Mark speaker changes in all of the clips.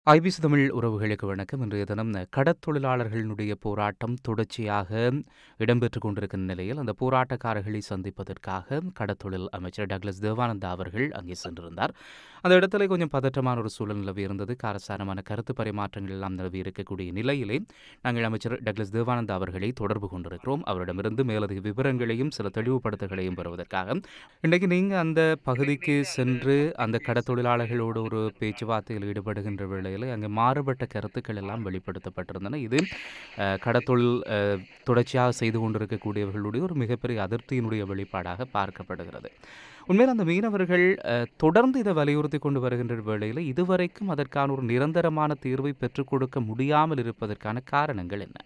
Speaker 1: IBC Tamil உறவுகளுக்கு வணக்கம் இன்றைய தினம் கடத்தொழிலாளர்களினுடைய போராட்டம் தொடர்ச்சியாக இடம்பெற்றுக் கொண்டிருக்கின்ற நிலையில் அந்த போராட்டக்காரர்களை சந்திப்பதற்காக கடத்தொழில் அமைச்சர் டக்ளஸ் தேவானந்தா அவர்கள் அங்கே சென்றிருந்தார் அந்த இடத்துல கொஞ்சம் பதற்றமான ஒரு சூழல் நிலவி இருந்தது காரசாரமான கருத்து பரிமாற்றங்கள் எல்லாம் நிலவி இருக்கக்கூடிய நிலையிலே நாங்கள் அமைச்சர் டக்ளஸ் தேவானந்தா அவர்களை தொடர்பு கொண்டிருக்கிறோம் அவரிடமிருந்து மேலதிக விவரங்களையும் சில தெளிவுபடுத்தல்களையும் பெறுவதற்காக இன்றைக்கு நீங்கள் அந்த பகுதிக்கு சென்று அந்த கடத்தொழிலாளர்களோடு ஒரு பேச்சுவார்த்தையில் ஈடுபடுகின்ற வேளையில் அங்கே மாறுபட்ட கருத்துக்கள் எல்லாம் வெளிப்படுத்தப்பட்டிருந்தன இது அஹ், கடத்தொழில் அஹ், தொடர்ச்சியாக செய்து கொண்டிருக்கக்கூடியவர்களுடைய ஒரு மிகப்பெரிய அதிருப்தியினுடைய வெளிப்பாடாக பார்க்கப்படுகிறது உண்மையில் அந்த மீனவர்கள் அஹ், தொடர்ந்து இதை வலியுறுத்தி கொண்டு வருகின்ற வேளையில் இதுவரைக்கும் அதற்கான ஒரு நிரந்தரமான தீர்வை பெற்றுக் கொடுக்க முடியாமல் இருப்பதற்கான காரணங்கள் என்ன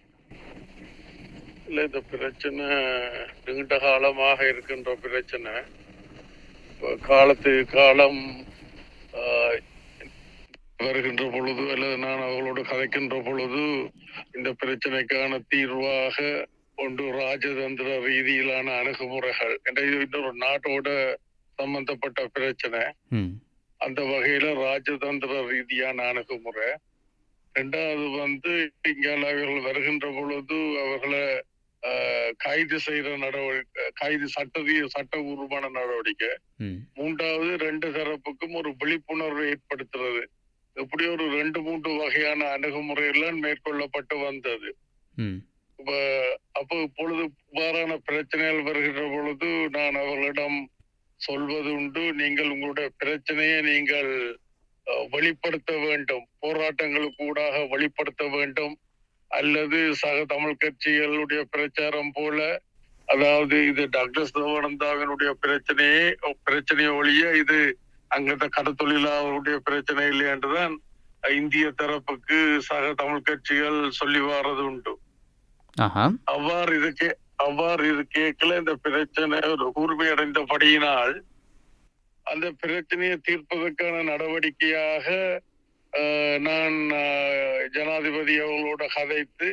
Speaker 2: இல்ல இந்த பிரச்சனை நீண்ட காலமாக இருக்கின்ற பிரச்சனை இப்ப காலத்து காலம் ஆஹ், வருகின்ற பொழுது அல்லது நான் அவர்களோடு கதைக்கின்ற பொழுது இந்த பிரச்சனைக்கான தீர்வாக ஒன்று ராஜதந்திர ரீதியிலான அணுகுமுறைகள் என்ற இது இன்னொரு நாட்டோட சம்பந்தப்பட்ட பிரச்சனை
Speaker 1: ம்
Speaker 2: அந்த வகையில ராஜதந்திர ரீதியான அணுகுமுறை ரெண்டாவது வந்து இங்கால அவர்கள் வருகின்ற பொழுது அவர்களை ஆஹ், கைது செய்யற நடவடிக்கை கைது சட்ட சட்டபூர்வமான நடவடிக்கை
Speaker 1: ம்
Speaker 2: மூன்றாவது ரெண்டு தரப்புக்கும் ஒரு விழிப்புணர்வை ஏற்படுத்துறது இப்படி ஒரு ரெண்டு மூன்று வகையான அணுகுமுறையெல்லாம் மேற்கொள்ளப்பட்டு வந்தது
Speaker 1: ம்
Speaker 2: இப்ப அப்போ இப்பொழுது இவ்வாறான பிரச்சனைகள் வருகின்ற பொழுது நான் அவர்களிடம் சொல்வது உண்டு நீங்கள் உங்களுடைய பிரச்சனையை நீங்கள் அஹ், வெளிப்படுத்த வேண்டும் போராட்டங்களுக்கு ஊடாக வெளிப்படுத்த வேண்டும் அல்லது சக தமிழ் கட்சிகளுடைய பிரச்சாரம் போல அதாவது இது டாக்டர் சிவானந்தாவினுடைய பிரச்சனையே பிரச்சனையை ஒழிய இது அங்கத்த கடத்தொழிலாளருடைய பிரச்சனை இல்லை என்றுதான் இந்திய தரப்புக்கு சக தமிழ் கட்சிகள் சொல்லி வாரது உண்டு
Speaker 1: ஆஹா
Speaker 2: அவ்வாறு இருக்கே அவ்வாறு இது கேட்கல இந்த பிரச்சனை ஒரு கூர்மையடைந்தபடியினால் அந்த பிரச்சனையை தீர்ப்பதற்கான நடவடிக்கையாக அஹ், நான் அஹ், ஜனாதிபதி அவர்களோட கதைத்து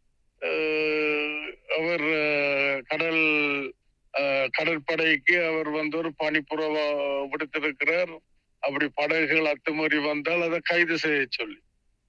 Speaker 2: அஹ், அவர் அஹ், கடல் அஹ், கடற்படைக்கு அவர் வந்து ஒரு பணிப்புறவா விடுத்திருக்கிறார் அப்படி படகுகள் அத்துமீறி வந்தால் அதை கைது செய்ய சொல்லி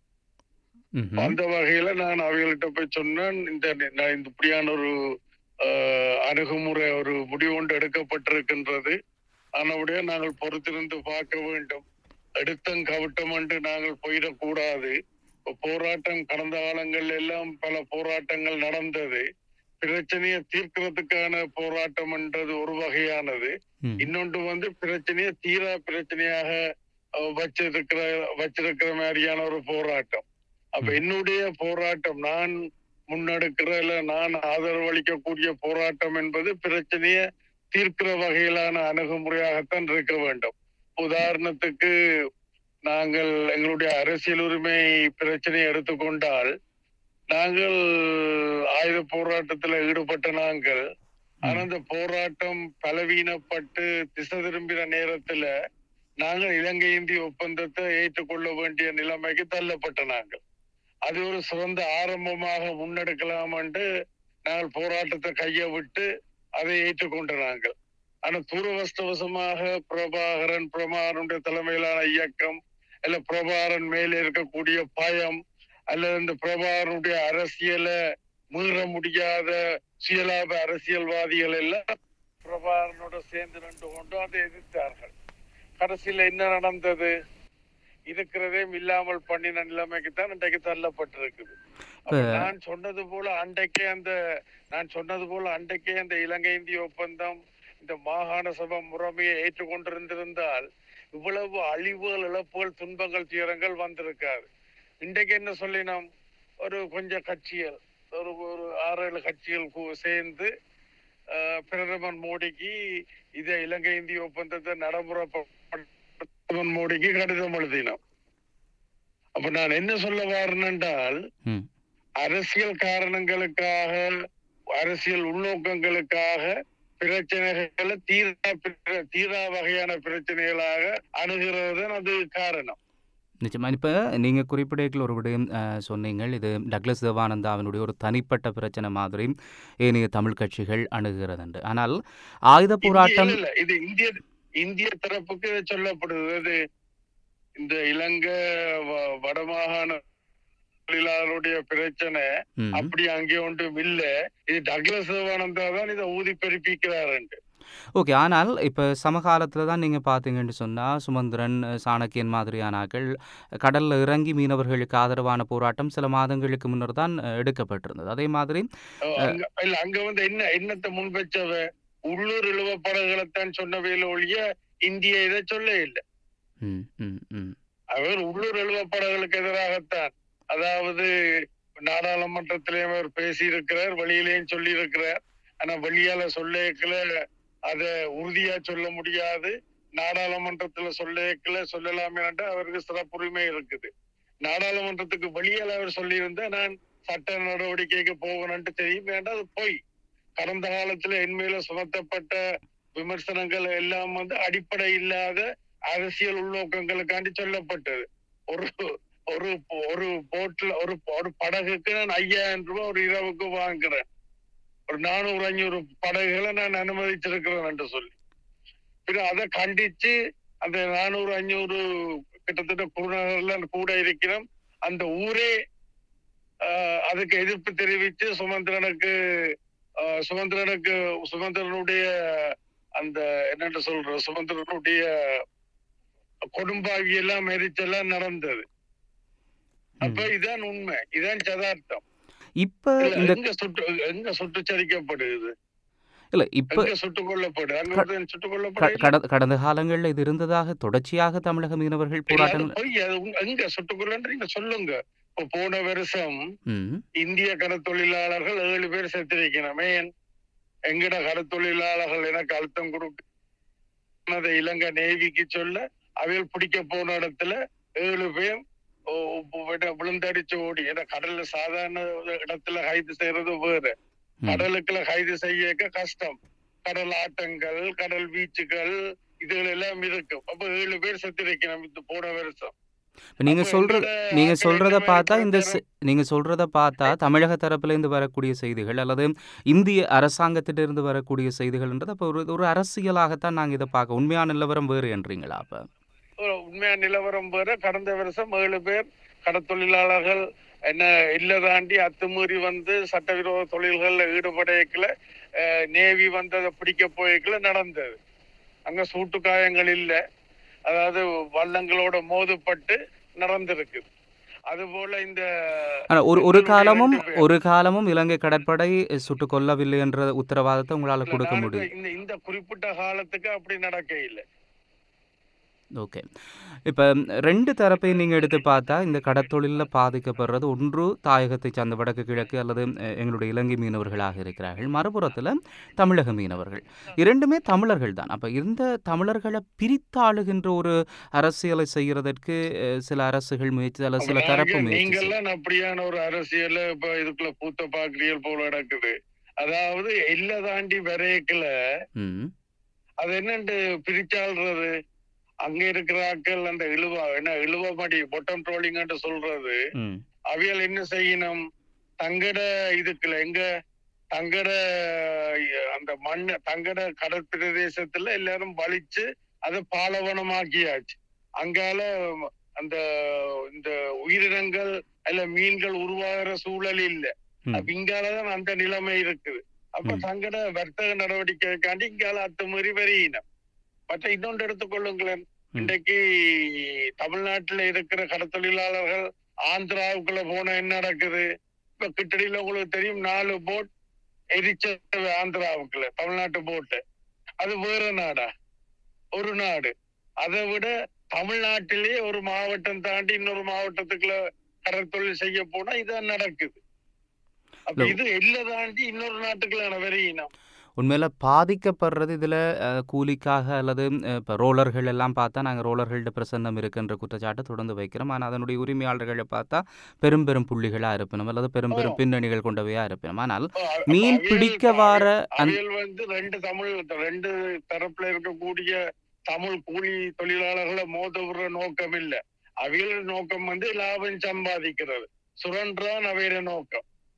Speaker 1: ம்ஹும்.
Speaker 2: அந்த வகையில நான் அவைகள்கிட்ட போய் சொன்னேன் இந்த நான் இந்த இப்படியான ஒரு ஆஹ், அணுகுமுறை ஒரு முடிவு ஒன்று எடுக்கப்பட்டிருக்கின்றது ஆனவுடைய நாங்கள் பொறுத்திருந்து பார்க்க வேண்டும் எடுத்தம் கவிட்டம் என்று நாங்கள் போயிடக்கூடாது இப்ப போராட்டம் கடந்த காலங்கள் எல்லாம் பல போராட்டங்கள் நடந்தது பிரச்சனையை தீர்க்கிறதுக்கான போராட்டம் என்றது ஒரு வகையானது
Speaker 1: ம்.
Speaker 2: இன்னொன்று வந்து பிரச்சனையை தீரா பிரச்சனையாக அஹ், வச்சிருக்கிற வச்சிருக்கிற மாதிரியான ஒரு போராட்டம் அப்ப
Speaker 1: ம்.
Speaker 2: என்னுடைய போராட்டம் நான் முன்னெடுக்கிற இல்ல நான் ஆதரவளிக்கக்கூடிய போராட்டம் என்பது பிரச்சனையை தீர்க்கிற வகையிலான அணுகுமுறையாகத்தான் இருக்க வேண்டும் உதாரணத்துக்கு நாங்கள் எங்களுடைய அரசியல் உரிமை பிரச்சனையை எடுத்துக்கொண்டால் நாங்கள் ஆயுத போராட்டத்துல ஈடுபட்ட நாங்கள் ஆனா அந்த போராட்டம் பலவீனப்பட்டு திசை திரும்பின நேரத்துல நாங்கள் இலங்கை இந்திய ஒப்பந்தத்தை ஏற்றுக்கொள்ள வேண்டிய நிலைமைக்கு தள்ளப்பட்ட நாங்கள் அது ஒரு சிறந்த ஆரம்பமாக முன்னெடுக்கலாம் என்று நாங்கள் போராட்டத்தை கைய விட்டு அதை ஏற்றுக்கொண்ட நாங்கள் ஆனா துரவஸ்தவசமாக பிரபாகரன் பிரபாகரனுடைய தலைமையிலான இயக்கம் இல்ல பிரபாகரன் மேலே இருக்கக்கூடிய பயம் அல்லது இந்த பிரபாகரனுடைய அரசியலை மீற முடியாத சுயலாப அரசியல்வாதிகள் எல்லாம் பிரபாகரனோட சேர்ந்து நின்று கொண்டு அதை எதிர்த்தார்கள் கடைசியில என்ன நடந்தது இருக்கிறதே இல்லாமல் பண்ணின நிலைமைக்கு தான் இன்றைக்கு தள்ளப்பட்டிருக்குது அப்ப
Speaker 1: இப்ப-
Speaker 2: நான் சொன்னது போல அன்றைக்கே அந்த நான் சொன்னது போல அன்றைக்கே அந்த இலங்கை இந்திய ஒப்பந்தம் இந்த மாகாண சபை முறைமையை ஏற்றுக்கொண்டிருந்திருந்தால் இவ்வளவு அழிவுகள் இழப்புகள் துன்பங்கள் துயரங்கள் வந்திருக்காது இன்றைக்கு என்ன சொல்லினோம் ஒரு கொஞ்சம் கட்சிகள் ஒரு ஒரு ஆறு ஏழு கட்சிகள் கூ- சேர்ந்து ஆஹ், பிரதமர் மோடிக்கு இதை இலங்கை இந்திய ஒப்பந்தத்தை நடைமுறை பிரதமர் மோடிக்கு கடிதம் எழுதினோம் அப்ப நான் என்ன சொல்ல வரேன்
Speaker 1: ம்.
Speaker 2: அரசியல் காரணங்களுக்காக அரசியல் உள்நோக்கங்களுக்காக பிரச்சனைகளை தீரா பிர- தீரா வகையான பிரச்சனைகளாக அணுகிறது அது காரணம்
Speaker 1: நிச்சயமா இப்போ நீங்கள் குறிப்பிடையில் ஒரு விடயம் அஹ், சொன்னீங்கள் இது டக்ளஸ் தேவானந்தாவினுடைய ஒரு தனிப்பட்ட பிரச்சனை மாதிரி ஏனைய தமிழ் கட்சிகள் அணுகிறது என்று ஆனால் ஆயுத போராட்டம்
Speaker 2: இல்ல, இல்ல இது இந்திய இந்திய தரப்புக்கு இது சொல்லப்படுது இது இந்த இலங்கை வ- வடமாகாண தொழிலாளருடைய பிரச்சனை
Speaker 1: ம்.
Speaker 2: அப்படி அங்கே ஒன்றும் இல்ல இது டக்ளஸ் தேவானந்தா தான் இதை ஊதி பெருப்பிக்கிறாருண்டு
Speaker 1: ஓகே. ஆனால் இப்ப சமகாலத்தில தான் நீங்க பார்த்தீங்கன்னு சொன்னா, சுமந்திரன், சாணக்கியன் மாதிரியான ஆட்கள் கடல்ல இறங்கி மீனவர்களுக்கு ஆதரவான போராட்டம் சில மாதங்களுக்கு முன்னர் தான் அ எடுக்கப்பட்டிருந்தது. அதே மாதிரி
Speaker 2: அஹ் அங்க இல்ல அங்க வந்து என்ன என்னத்தை முன்வச்சவ உள்ளூர் இழுவப்படங்களைத்தான் சொன்னவையில ஒழிய இந்திய இதை சொல்ல இல்லை
Speaker 1: ம், ம், ம்.
Speaker 2: அவர் உள்ளூர் எழுவப்படங்களுக்கு எதிராகத்தான் அதாவது நாடாளுமன்றத்திலே அவர் பேசியிருக்கிறார் வெளியிலேயும் சொல்லி இருக்கிறார் ஆனா வெளியால சொல்லக்கல அத உறுதியா சொல்ல முடியாது நாடாளுமன்றத்துல சொல்லக்கல சொல்லலாமே அவருக்கு சிறப்புரிமை இருக்குது நாடாளுமன்றத்துக்கு வெளியால அவர் சொல்லியிருந்தா நான் சட்ட நடவடிக்கைக்கு போகணும்னு தெரியும் வேண்டாம் அது போய் கடந்த காலத்துல என் மேல சுமத்தப்பட்ட விமர்சனங்கள் எல்லாம் வந்து அடிப்படை இல்லாத அரசியல் உள்நோக்கங்களுக்காண்டி சொல்லப்பட்டது ஒரு ஒரு ஒரு போட்ல ஒரு ஒரு படகுக்கு நான் ஐயாயிரம் ரூபாய் ஒரு இரவுக்கு வாங்குறேன் ஒரு நானூறு அஞ்சூறு படகுகளை நான் அனுமதிச்சிருக்கிறேன் என்று சொல்லி பின்ன அதை கண்டிச்சு அந்த நானூறு அஞ்சூறு கிட்டத்தட்ட குருநகர்ல கூட இருக்கிறோம் அந்த ஊரே ஆஹ், அதுக்கு எதிர்ப்பு தெரிவித்து சுமந்திரனுக்கு ஆஹ், சுமந்திரனுக்கு சுமந்திரனுடைய அந்த என்னன்னு சொல்ற சுமந்திரனுடைய கொடும்பாவி எல்லாம் எரிச்செல்லாம் நடந்தது அப்ப
Speaker 1: ம்.
Speaker 2: இதான் உண்மை இதான் சதார்த்தம்
Speaker 1: இப்ப
Speaker 2: இல்ல,
Speaker 1: இந்த
Speaker 2: எங்க சுட்டு எங்க சுட்டுச்சரிக்கப்படுது
Speaker 1: இல்ல இப்ப
Speaker 2: எங்க சுட்டுக் கொல்லப்படுது அங்க
Speaker 1: க-
Speaker 2: ஒருத்தன் சுட்டுக்
Speaker 1: க
Speaker 2: கொல்லப்படுது
Speaker 1: கடந்த கடந்த காலங்கள்ல இது இருந்ததாக தொடர்ச்சியாக தமிழக மீனவர்கள் போராட்டங்கள்
Speaker 2: பொய் அது உங்க- எங்க சுட்டுக் கொல்லன்னு நீங்க சொல்லுங்க இப்ப போன வருஷம்
Speaker 1: ம்.
Speaker 2: இந்திய கடத்தொழிலாளர்கள் ஏழு பேர் செத்திருக்கணும் ஏன் எங்கட கடத்தொழிலாளர்கள் எனக்கு அழுத்தம் கொடுக்க இலங்கை நேவிக்கு சொல்ல அவையில் பிடிக்க போன இடத்துல ஏழு பேர் ஓ- ஓ- விட- விழுந்தடிச்சு ஓடி ஏன்னா கடல்ல சாதாரண இடத்துல கைது செய்யறது வேற
Speaker 1: ம்.
Speaker 2: கடலுக்குள்ள கைது செய்ய கஷ்டம் கடல் ஆட்டங்கள் கடல் வீச்சுகள் இதுகள் எல்லாம் இருக்கும் அப்ப ஏழு பேர் செத்திருக்கணும் இந்த போன வருஷம்
Speaker 1: இப்ப நீங்க
Speaker 2: அப்ப
Speaker 1: சொல்ற
Speaker 2: எங்கட
Speaker 1: நீங்க
Speaker 2: ஆட்கள்
Speaker 1: சொல்றத
Speaker 2: என்ன மாதிரி
Speaker 1: பார்த்தா இந்த
Speaker 2: பிரச்சாரம்
Speaker 1: செ- நீங்க சொல்றத பார்த்தா தமிழக தரப்புல இருந்து வரக்கூடிய செய்திகள் அல்லது இந்திய அரசாங்கத்திலிருந்து வரக்கூடிய செய்திகள்ன்றது அப்ப ஒரு ஒரு அரசியலாகத்தான் நாங்க இதை பார்க்க உண்மையான நிலவரம் வேறு என்றீங்களா அப்ப
Speaker 2: ஒரு உண்மையா நிலவரம் வேற கடந்த வருஷம் ஏழு பேர் கடத்தொழிலாளர்கள் என்ன இல்ல தாண்டி அத்துமீறி வந்து சட்டவிரோத தொழில்கள்ல ஈடுபடையக்கல நேவி வந்து அதை பிடிக்க போய்க்கல நடந்தது அங்க சூட்டு காயங்கள் இல்ல அதாவது வள்ளங்களோட மோதுப்பட்டு நடந்திருக்கு அதுபோல இந்த
Speaker 1: ஆனா ஒரு ஒரு
Speaker 2: எங்களுடைய
Speaker 1: காலமும்
Speaker 2: ரெண்டு பேர்
Speaker 1: ஒரு காலமும் இலங்கை கடற்படை சுட்டுக் கொல்லவில்லை என்ற உத்தரவாதத்தை உங்களால
Speaker 2: இல்ல,
Speaker 1: கொடுக்க
Speaker 2: நான் இந்த
Speaker 1: முடியும்
Speaker 2: இந்த- இந்த குறிப்பிட்ட காலத்துக்கு அப்படி நடக்க இல்லை
Speaker 1: ஓகே இப்ப ரெண்டு தரப்பையும் நீங்க எடுத்து பார்த்தா இந்த கடத்தொழில்ல பாதிக்கப்படுறது ஒன்று தாயகத்தை சார்ந்த வடக்கு கிழக்கு அல்லது அஹ், எங்களுடைய இலங்கை மீனவர்களாக இருக்கிறார்கள் மறுபுறத்துல தமிழக மீனவர்கள் இரண்டுமே தமிழர்கள் தான் அப்ப இந்த தமிழர்களை பிரித்தாளுகின்ற ஒரு அரசியலை செய்யறதற்கு அஹ், சில அரசுகள் முயற்சி அல்லது சில தரப்பு
Speaker 2: நாங்க-
Speaker 1: முயற்சி செய்யும்.
Speaker 2: நீங்கெல்லாம் அப்படியான ஒரு அரசியல் இப்ப இதுக்குள்ள பூத்த பாக்குறியல் போல நடக்குது அதாவது எல்லை தாண்டி வரையக்கல
Speaker 1: ம்
Speaker 2: அது என்னண்டு பிரிச்சாள்றது அங்க இருக்கிற ஆட்கள் அந்த இழுவா என்ன இழுவமடி பொட்டம் ட்ரோலிங் சொல்றது
Speaker 1: ம்
Speaker 2: அவியல் என்ன செய்யணும் தங்கட இதுக்குள்ள எங்க தங்கட அஹ், அந்த மண்ணு தங்கட கடற்பிரதேசத்துல எல்லாரும் வலிச்சு அதை பாலவனமாக்கியாச்சு அங்கால அந்த இந்த உயிரினங்கள் அல்ல மீன்கள் உருவாகிற சூழல் இல்ல
Speaker 1: ம்.
Speaker 2: அப்ப இங்காலதான் அந்த நிலைமை இருக்குது அப்ப
Speaker 1: ம்.
Speaker 2: தங்கட வர்த்தக நடவடிக்கைக்காண்டி இங்கால அத்துமீறி வரியினம் மற்ற இன்னொன்று எடுத்துக்கொள்ளுங்களேன்
Speaker 1: ம்.
Speaker 2: இன்றைக்கு தமிழ்நாட்டுல இருக்கிற கடத்தொழிலாளர்கள் ஆந்திராவுக்குள்ள போன என்ன நடக்குது இப்ப கிட்டடியில உங்களுக்கு தெரியும் நாலு போட் எரிச்ச ஆந்திராவுக்குள்ள தமிழ்நாட்டு போட்டு அது வேற நாடா ஒரு நாடு அதை விட தமிழ்நாட்டிலே ஒரு மாவட்டம் தாண்டி இன்னொரு மாவட்டத்துக்குள்ள கடற்தொழில் செய்ய போனா இதான் நடக்குது அப்ப
Speaker 1: இல்ல.
Speaker 2: இது எல்லை தாண்டி இன்னொரு நாட்டுக்குள்ள வரையினம்
Speaker 1: உண்மையில பாதிக்கப்படுறது இதுல அஹ், கூலிக்காக அல்லது அஹ், இப்ப ரோலர்கள் எல்லாம் பார்த்தா நாங்க ரோலர்கள்ட்ட பிரசன்னம் இருக்குன்ற குற்றச்சாட்டை தொடர்ந்து வைக்கிறோம் ஆனா அதனுடைய உரிமையாளர்களை பார்த்தா பெரும் பெரும் புள்ளிகளா இருப்பினும் அல்லது பெரும் பெரும்
Speaker 2: ஓ.
Speaker 1: பின்னணிகள் கொண்டவையா இருப்பினும் ஆனால்
Speaker 2: அப்ப அ- அப்ப
Speaker 1: மீன்
Speaker 2: அவியல்
Speaker 1: பிடிக்க
Speaker 2: அப்ப
Speaker 1: வார
Speaker 2: அவியல்
Speaker 1: அந்த
Speaker 2: அவியல் வந்து ரெண்டு தமிழ் ரெண்டு தரப்புல இருக்கக்கூடிய தமிழ் கூலி தொழிலாளர்களை மோத விடுற நோக்கம் இல்ல அவியல் நோக்கம் வந்து லாபம் சம்பாதிக்கிறது சுரண்டான் அவையில நோக்கம்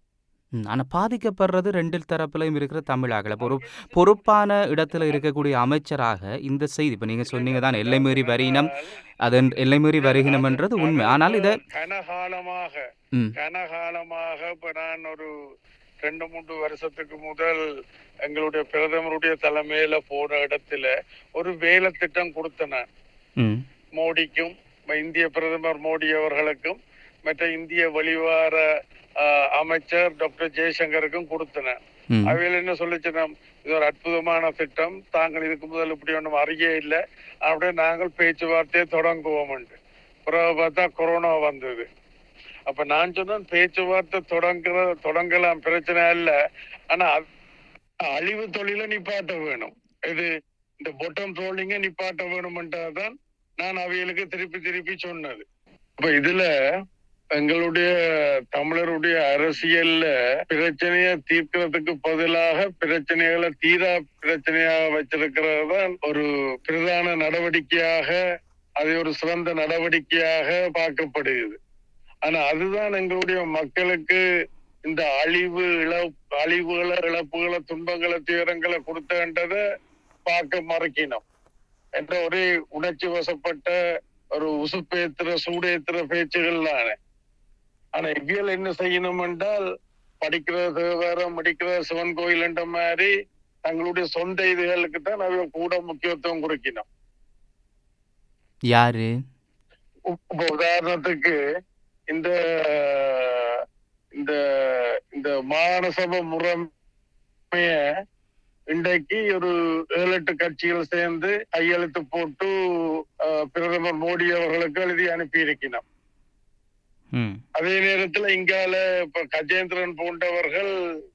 Speaker 1: ம். ஆனா பாதிக்கப்படுறது 2 தரப்புலயும் இருக்கிற தமிழாக்கள். அப்ப ஒரு பொறுப்பான இடத்துல இருக்கக்கூடிய அமைச்சராக இந்த செய்தி இப்ப நீங்க சொன்னீங்க தான் எல்லை மீறி வரியினம் அது எல்லை மீறி வருகினம்ன்றது உண்மை. ஆனால் இத
Speaker 2: கனகாலமாக
Speaker 1: ம்.
Speaker 2: கனகாலமாக இப்ப நான் ஒரு ரெண்டு மூன்று வருஷத்துக்கு முதல் எங்களுடைய பிரதமருடைய தலைமையில போன இடத்துல ஒரு வேலை திட்டம் கொடுத்தேன் நான்
Speaker 1: ம்.
Speaker 2: மோடிக்கும் இந்திய பிரதமர் மோடி அவர்களுக்கும் மற்ற இந்திய வெளிவார ஆஹ், அமைச்சர் டாக்டர் ஜெய்சங்கருக்கும் கொடுத்தேன்
Speaker 1: ம்.
Speaker 2: அவையில் என்ன சொல்லிச்சுன்னா இது ஒரு அற்புதமான திட்டம் தாங்கள் இதுக்கு முதல் இப்படி ஒன்றும் அறிய இல்லை அப்படியே நாங்கள் பேச்சுவார்த்தையை தொடங்குவோம் பிறகு பார்த்தா கொரோனா வந்தது அப்ப நான் சொன்னேன் பேச்சுவார்த்தை தொடங்குற தொடங்கலாம் பிரச்சனை இல்ல ஆனா அது- அழிவு தொழிலை நிப்பாட்ட வேணும் இது இந்த பொட்டம் ட்ரோலிங்க நிப்பாட்ட வேணும்ன்றதான் நான் அவைகளுக்கு திருப்பி திருப்பி சொன்னது அப்ப இதுல எங்களுடைய தமிழருடைய அரசியல்ல பிரச்சனையை தீர்க்கிறதுக்கு பதிலாக பிரச்சனைகளை தீரா பிரச்சனையாக வச்சிருக்கிறது தான் ஒரு பிரதான நடவடிக்கையாக அது ஒரு சிறந்த நடவடிக்கையாக பார்க்கப்படுகிறது ஆனா அதுதான் எங்களுடைய மக்களுக்கு இந்த அழிவு இழப்பு அழிவுகளை இழப்புகளை துன்பங்களை துயரங்களை கொடுத்தன்றதை பார்க்க மறக்கினோம் என்ற ஒரே உணர்ச்சி வசப்பட்ட ஒரு உசுப்பேத்துற சூடேத்துற பேச்சுகள் தானே ஆனா இவ்வியல் என்ன செய்யணும் என்றால் படிக்கிறது வேற முடிக்கிற சிவன் கோயில் என்ற மாதிரி தங்களுடைய சொந்த இதுகளுக்கு தான் அவங்க கூட முக்கியத்துவம் கொடுக்கணும்
Speaker 1: யாரு?
Speaker 2: உ- இப்ப உதாரணத்துக்கு இந்த இந்த இந்த மாநசபை முறைமைய இன்றைக்கு ஒரு ஏழு எட்டு கட்சிகள் சேர்ந்து கையெழுத்து போட்டு அஹ், பிரதமர் மோடி அவர்களுக்கு எழுதி அனுப்பி இருக்கணும்
Speaker 1: ம்.
Speaker 2: அதே நேரத்துல இங்கால இப்ப கஜேந்திரன் போன்றவர்கள்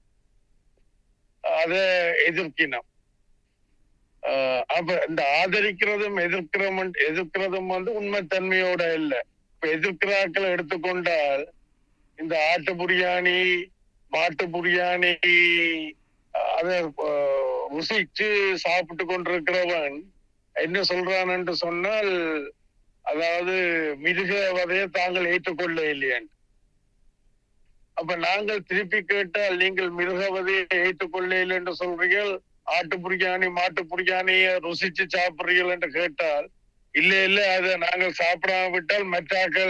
Speaker 2: அதை எதிர்க்கினோம் ஆஹ் அப்ப இந்த ஆதரிக்கிறதும் எதிர்க்கிறோம் எதிர்க்கிறதும் வந்து உண்மைத்தன்மையோட இல்ல இப்ப எதிர்க்கிறாக்களை எடுத்துக்கொண்டால் இந்த ஆட்டு புரியாணி மாட்டு புரியாணி அதை ருசிச்சு சாப்பிட்டு கொண்டிருக்கிறவன் என்ன சொல்றான் என்று சொன்னால் அதாவது மிருக வதையை தாங்கள் ஏற்றுக்கொள்ள இல்லையான் அப்ப நாங்கள் திருப்பி கேட்டால் நீங்கள் மிருகவதையை ஏற்றுக்கொள்ள இல்லை என்று சொல்றீர்கள் ஆட்டு புரியாணி மாட்டு புரியாணியை ருசிச்சு சாப்பிடுறீர்கள் என்று கேட்டால் இல்ல இல்ல அதை நாங்கள் சாப்பிடாம விட்டால் மற்றாக்கள்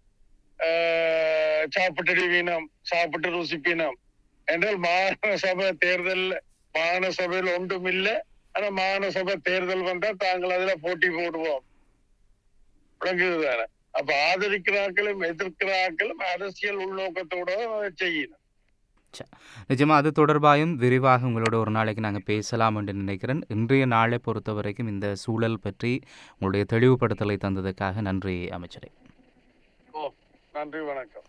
Speaker 2: ஆஹ், சாப்பிட்டுடுவீனம் சாப்பிட்டு ருசிப்பினம் என்றால் மாகாண சபை தேர்தல் மாகாண சபையில் ஒன்றும் இல்லை ஆனா மாகாண சபை தேர்தல் வந்தா தாங்கள் அதுல போட்டி போடுவோம் விளங்குது தானே அப்ப ஆதரிக்கிறாக்களும் எதிர்க்கிறாக்களும் அரசியல் உள்நோக்கத்தோட அதை செய்யணும்
Speaker 1: நிஜமா அது தொடர்பாயும் விரிவாக உங்களோட ஒரு நாளைக்கு நாங்கள் பேசலாம் என்று நினைக்கிறேன் இன்றைய நாளை பொறுத்த வரைக்கும் இந்த சூழல் பற்றி உங்களுடைய தெளிவுபடுத்தலை தந்ததுக்காக நன்றி அமைச்சரே
Speaker 2: ஓ நன்றி வணக்கம்